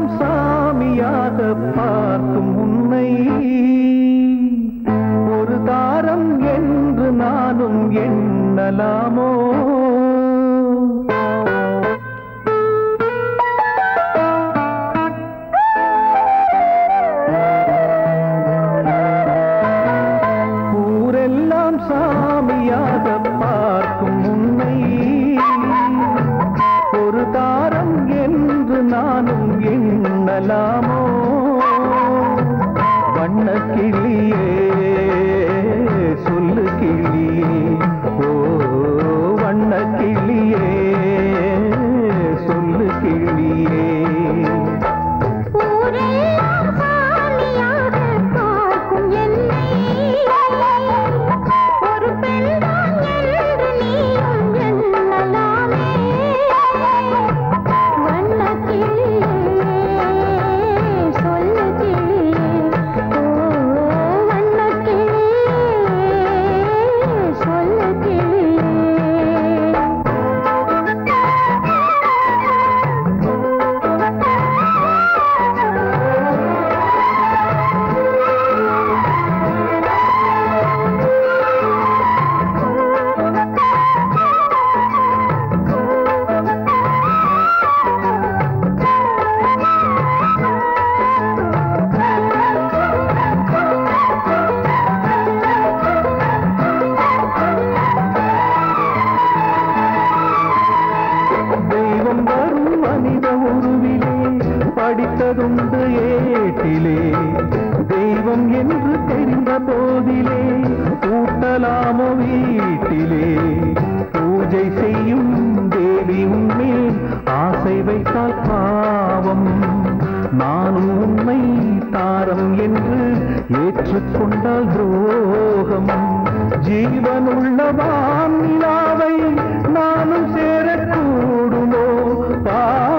ஊரெல்லாம் சாமியாக பார்க்கும் உன்னை ஒரு தாரம் என்று நானும் எண்ணலாமோ ஊரெல்லாம் சாமியாக பார்க்கும் உன்னை ஒரு தாரம் என்று நானும் எண்ணலாமோ வண்ண கிளியே சொல்லு கிளியே ஓ வண்ண கிளியே சொல்லு கிளியே ஊரெல்லாம் சாமியாக பார்க்கும் என்னை ஒரு பெண்தான் என்று நீயும் எண்ணலாமே வண்ணக் கிளியே சொல்லு கிளியே ஓ வண்ணக் கிளியே சொல்லு தெய்வம் வரும் மனித உருவிலே படித்ததுண்டு ஏட்டிலே தெய்வம் என்று தெரிந்த போதிலே கூட்டலாமோ வீட்டிலே பூஜை செய்யும் தேவி உன்மேல் ஆசை வைத்தால் பாவம் நானும் உன்னை தாரம் என்று ஏற்றுக்கொண்டால் துரோகம் ஜீவனுள்ள வானிலாவை நானும் சேரக்கூடுமோ பா